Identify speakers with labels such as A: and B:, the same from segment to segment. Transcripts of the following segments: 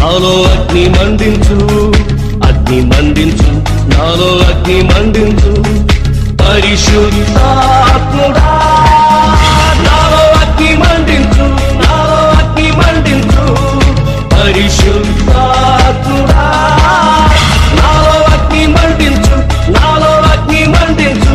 A: నాలో అగ్ని మండించు అగ్ని మండించు నాలో అగ్ని మండించు పరిశుద్ధాత్ముడా నాలో అగ్ని మండించు నాలో అగ్ని మండించు పరిశుద్ధాత్ముడా నాలో అగ్ని మండించు నాలో అగ్ని మండించు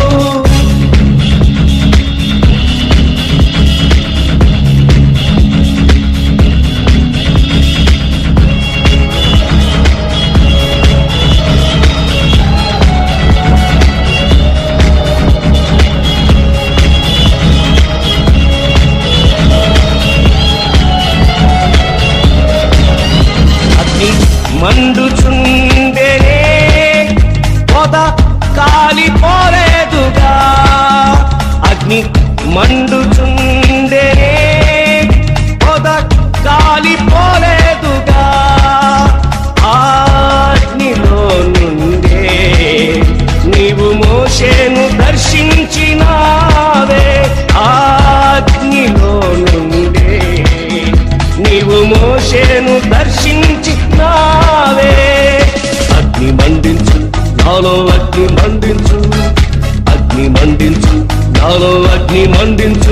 A: అగ్ని మండుచుండెనే పొద కాలిపోలేదుగా అగ్ని మండుచుండెనే పొద కాలిపోలేదుగా ఆ అగ్నిలో నుండే నీవు మోషేను దర్శించినావే ఆ అగ్నిలో నుండే నీవు మోషేను దర్శించినావే అగ్ని మండించు నాలో అగ్ని మండించు అగ్ని మండించు నాలో అగ్ని మండించు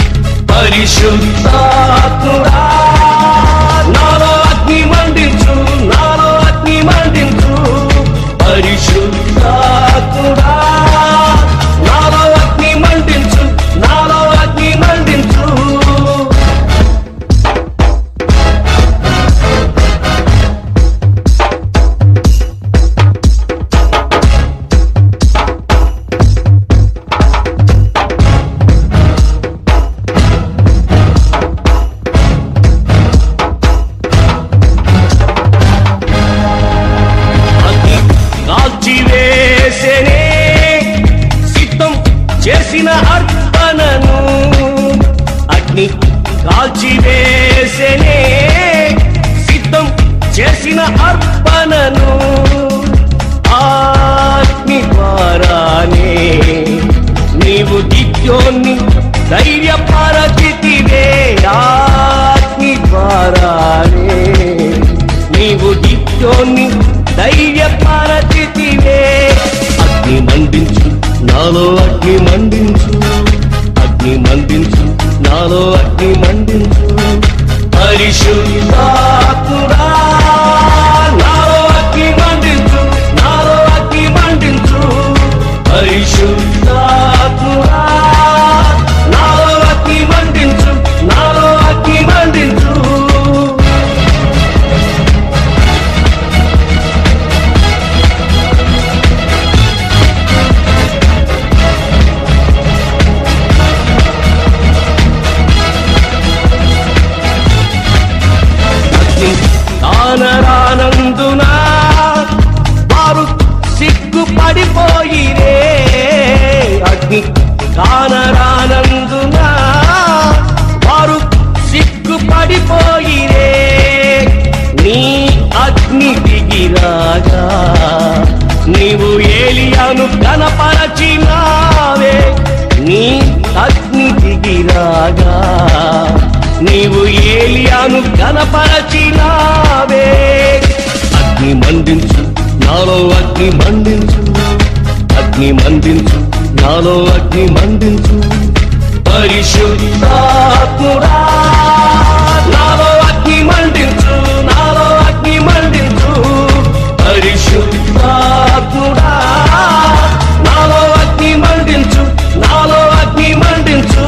A: పరిశుద్ధాత్ముడా నాలో అగ్ని మండించు నాలో అగ్ని మండించు పరిశుద్ధాత్ముడా నాలో అగ్ని మండించు నాలో అగ్ని మండించు అగ్ని కాల్చివేసెనే సిద్ధం చేసిన అర్పణను అగ్ని కాల్చివేసెనే సిద్ధం చేసిన అర్పణను ఆ అగ్ని ద్వారానే నీవు దిత్యోన్ని ధైర్యపరచితివే ఆ అగ్ని ద్వారానే నీవు దిత్యోన్ని ధైర్యపరచితివే అగ్ని మండించు నాలో అగ్ని మండించు అగ్ని మండించు నాలో అగ్ని మండించు పరిశుద్ధాత్ముడా నాలో అగ్ని మండించు నాలో అగ్ని మండించు పరిశుద్ధాత్ముడా నాలో అగ్ని మండించు నాలో అగ్ని మండించు అగ్ని కానరానందున వారు సిగ్గుపడిపోయిరే అగ్ని కానరానందున వారు సిగ్గుపడిపోయిరే నీ అగ్ని దిగిరాగా నీవు ఏలియాను కనపరచినావే నీ అగ్ని దిగిరాగా నీవు ఏలియాను కనపరచినావే అగ్ని మండించు నాలో అగ్ని మండించు అగ్ని మండించు నాలో అగ్ని మండించు పరిశుద్ధాత్ముడా నాలో అగ్ని మండించు నాలో అగ్ని మండించు పరిశుద్ధాత్ముడా నాలో అగ్ని మండించు నాలో అగ్ని మండించు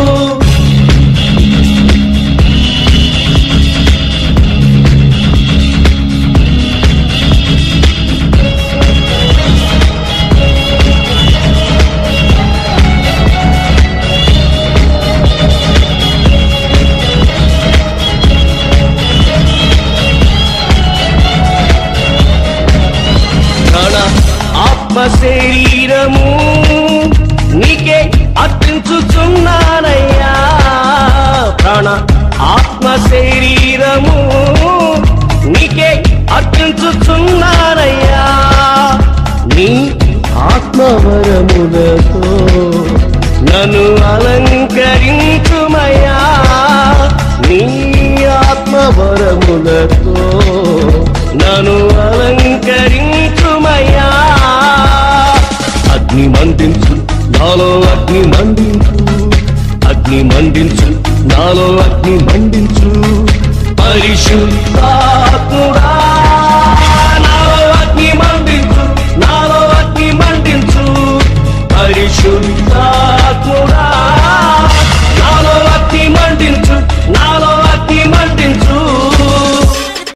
A: ప్రాణ ఆత్మ శరీరము నీకే అర్పించుచున్నానయ్యా ప్రాణ ఆత్మ శరీరము నీకే అర్పించుచున్నానయ్యా నీ ఆత్మవరములతో నన్ను అలంకరించుమయ్యా నీ ఆత్మవరములతో నన్ను అలంకరించుమయ్యా అగ్ని మండించు నాలో అగ్ని మండించు అగ్ని మండించు నాలో అగ్ని మండించు పరిశుద్ధాత్ముడా